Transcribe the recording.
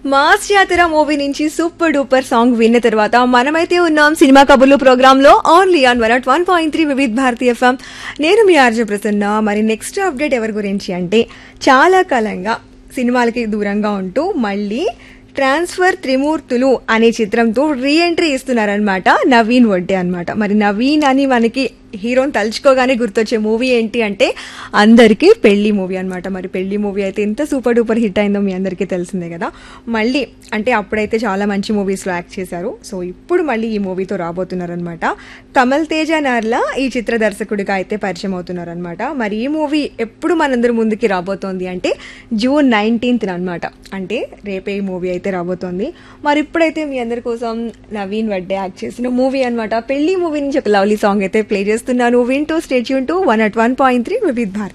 mass జాతర movie నుంచి super duper song విన్న తర్వాత మనమైతే ఉన్నాం సినిమా కబుర్లు ప్రోగ్రామ్ లో only on one one point three Vividh Bharati FM నేను మీ ఆర్జే ప్రసన్న మరి నెక్స్ట్ అప్డేట్ ఎవరి గురించి అంటే చాలా కాలంగా సినిమాలకి దూరంగా ఉంటూ మళ్ళీ ట్రాన్స్ఫర్ త్రిమూర్తులు అనే చిత్రంతో రీ ఎంట్రీ ఇస్తున్నారనమాట నవీన్ వడ్డే అన్నమాట మరి నవీన్ అని మనకి హీరోని తలుచుకోగానే గుర్తొచ్చే మూవీ ఏంటి అంటే అందరికీ పెళ్లి మూవీ అన్నమాట మరి పెళ్లి మూవీ అయితే ఎంత సూపర్ డూపర్ హిట్ అయిందో మీ అందరికీ తెలిసిందే కదా మళ్ళీ అంటే అప్పుడైతే చాలా మంచి మూవీస్లో యాక్ట్ చేశారు సో ఇప్పుడు మళ్ళీ ఈ మూవీతో రాబోతున్నారనమాట కమల్ తేజ నార్లా ఈ చిత్ర దర్శకుడిగా అయితే పరిచయం అవుతున్నారనమాట మరి ఈ మూవీ ఎప్పుడు మనందరి ముందుకి రాబోతోంది అంటే జూన్ నైన్టీన్త్ అనమాట అంటే రేపే ఈ మూవీ అయితే రాబోతోంది మరి ఇప్పుడైతే మీ అందరి కోసం నవీన్ వడ్డే యాక్ట్ చేసిన మూవీ అనమాట పెళ్లి మూవీ నుంచి ఒక లవ్లీ సాంగ్ అయితే ప్లే చేస్తున్నాను వింటూ stay tuned to one at one point three Vividh Bharat